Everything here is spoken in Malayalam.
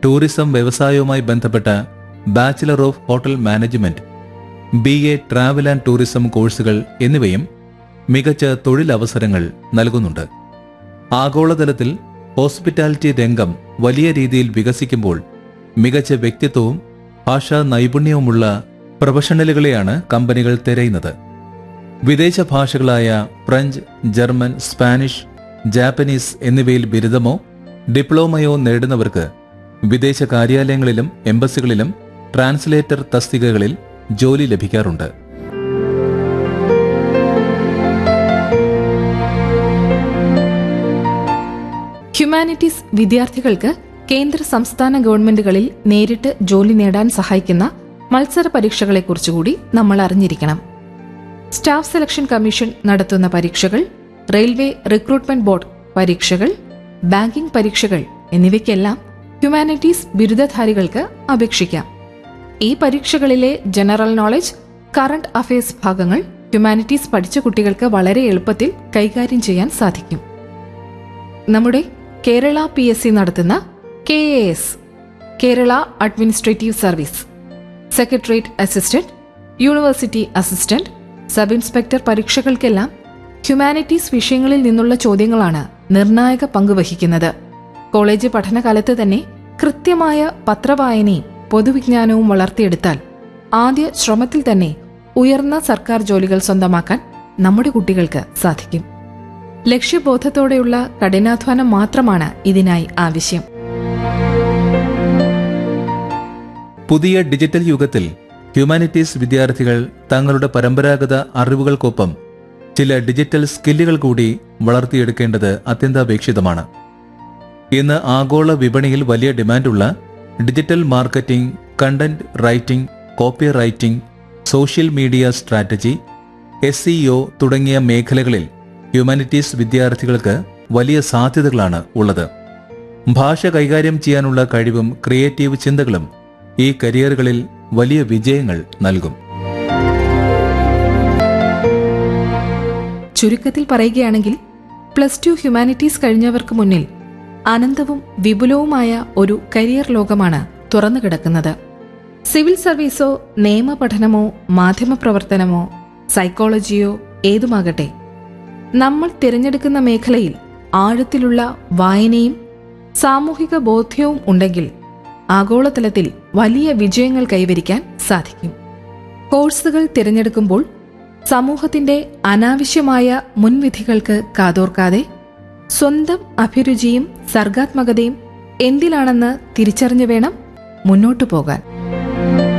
ടൂറിസം വ്യവസായവുമായി ബന്ധപ്പെട്ട bachelor of hotel management B A travel and tourism കോഴ്സുകൾ എന്നിവയും മികച്ച തൊഴിലവസരങ്ങൾ നൽകുന്നുണ്ട് ആഗോളതലത്തിൽ ഹോസ്പിറ്റാലിറ്റി രംഗം വലിയ രീതിയിൽ വികസിക്കുമ്പോൾ മികച്ച വ്യക്തിത്വവും ഭാഷാ നൈപുണ്യവുമുള്ള പ്രൊഫഷണലുകളെയാണ് കമ്പനികൾ തിരയുന്നത് വിദേശ ഭാഷകളായ ഫ്രഞ്ച് ജർമ്മൻ സ്പാനിഷ് ജാപ്പനീസ് എന്നിവയിൽ ബിരുദമോ ഡിപ്ലോമയോ നേടുന്നവർക്ക് വിദേശ കാര്യാലയങ്ങളിലും എംബസികളിലും ട്രാൻസ്ലേറ്റർ തസ്തികകളിൽ ജോലി ലഭിക്കാറുണ്ട് ഹ്യൂമാനിറ്റീസ് വിദ്യാർത്ഥികൾക്ക് കേന്ദ്ര സംസ്ഥാന ഗവൺമെന്റുകളിൽ നേരിട്ട് ജോലി നേടാൻ സഹായിക്കുന്ന മത്സര പരീക്ഷകളെക്കുറിച്ചുകൂടി നമ്മൾ അറിഞ്ഞിരിക്കണം സ്റ്റാഫ് സെലക്ഷൻ കമ്മീഷൻ നടത്തുന്ന പരീക്ഷകൾ റെയിൽവേ റിക്രൂട്ട്മെന്റ് ബോർഡ് പരീക്ഷകൾ ബാങ്കിംഗ് പരീക്ഷകൾ എന്നിവയ്ക്കെല്ലാം ഹ്യൂമാനിറ്റീസ് ബിരുദധാരികൾക്ക് അപേക്ഷിക്കാം ഈ പരീക്ഷകളിലെ ജനറൽ നോളജ് കറണ്ട് അഫയേഴ്സ് ഭാഗങ്ങൾ ഹ്യൂമാനിറ്റീസ് പഠിച്ച കുട്ടികൾക്ക് വളരെ എളുപ്പത്തിൽ കൈകാര്യം ചെയ്യാൻ സാധിക്കും നമ്മുടെ കേരള പി എസ് സി നടത്തുന്ന K A S Kerala administrative service secretariat assistant university assistant sub inspector പരീക്ഷകൾക്കെല്ലാം ഹ്യൂമാനിറ്റീസ് വിഷയങ്ങളിൽ നിന്നുള്ള ചോദ്യങ്ങളാണ് നിർണായക പങ്ക് വഹിക്കുന്നത് കോളേജ് പഠനകാലത്ത് തന്നെ കൃത്യമായ പത്രവായനയും പൊതുവിജ്ഞാനവും വളർത്തിയെടുത്താൽ ആദ്യ ശ്രമത്തിൽ തന്നെ ഉയർന്ന സർക്കാർ ജോലികൾ സ്വന്തമാക്കാൻ നമ്മുടെ കുട്ടികൾക്ക് സാധിക്കും ലക്ഷ്യബോധത്തോടെയുള്ള കഠിനാധ്വാനം മാത്രമാണ് ഇതിനായി ആവശ്യം പുതിയ ഡിജിറ്റൽ യുഗത്തിൽ ഹ്യൂമാനിറ്റീസ് വിദ്യാർത്ഥികൾ തങ്ങളുടെ പരമ്പരാഗത അറിവുകൾക്കൊപ്പം ചില ഡിജിറ്റൽ സ്കില്ലുകൾ കൂടി വളർത്തിയെടുക്കേണ്ടത് അത്യന്താപേക്ഷിതമാണ് ഇന്ന് ആഗോള വിപണിയിൽ വലിയ ഡിമാൻഡുള്ള digital marketing content writing copy writing social media strategies തുടങ്ങിയ മേഖലകളിൽ ഹ്യൂമാനിറ്റീസ് വിദ്യാർത്ഥികൾക്ക് വലിയ സാധ്യതകളാണ് ഉള്ളത് ഭാഷ കൈകാര്യം ചെയ്യാനുള്ള കഴിവും ക്രിയേറ്റീവ് ചിന്തകളും ഈ കരിയറുകളിൽ വലിയ വിജയങ്ങൾ നൽകും ചുരുക്കത്തിൽ പറയുകയാണെങ്കിൽ പ്ലസ് ടു ഹ്യൂമാനിറ്റീസ് കഴിഞ്ഞവർക്ക് മുന്നിൽ അനന്തവും വിപുലവുമായ ഒരു കരിയർ ലോകമാണ് തുറന്നു കിടക്കുന്നത് സിവിൽ സർവീസോ നിയമ പഠനമോ മാധ്യമപ്രവർത്തനമോ സൈക്കോളജിയോ ഏതുമാകട്ടെ നമ്മൾ തിരഞ്ഞെടുക്കുന്ന മേഖലയിൽ ആഴത്തിലുള്ള വായനയും സാമൂഹിക ബോധ്യവും ഉണ്ടെങ്കിൽ ആഗോളതലത്തിൽ വലിയ വിജയങ്ങൾ കൈവരിക്കാൻ സാധിക്കും കോഴ്സുകൾ തിരഞ്ഞെടുക്കുമ്പോൾ സമൂഹത്തിന്റെ അനാവശ്യമായ മുൻവിധികൾക്ക് കാതോർക്കാതെ സ്വന്തം അഭിരുചിയും സർഗാത്മകതയും എന്തിലാണെന്ന് തിരിച്ചറിഞ്ഞു വേണം മുന്നോട്ടു പോകാൻ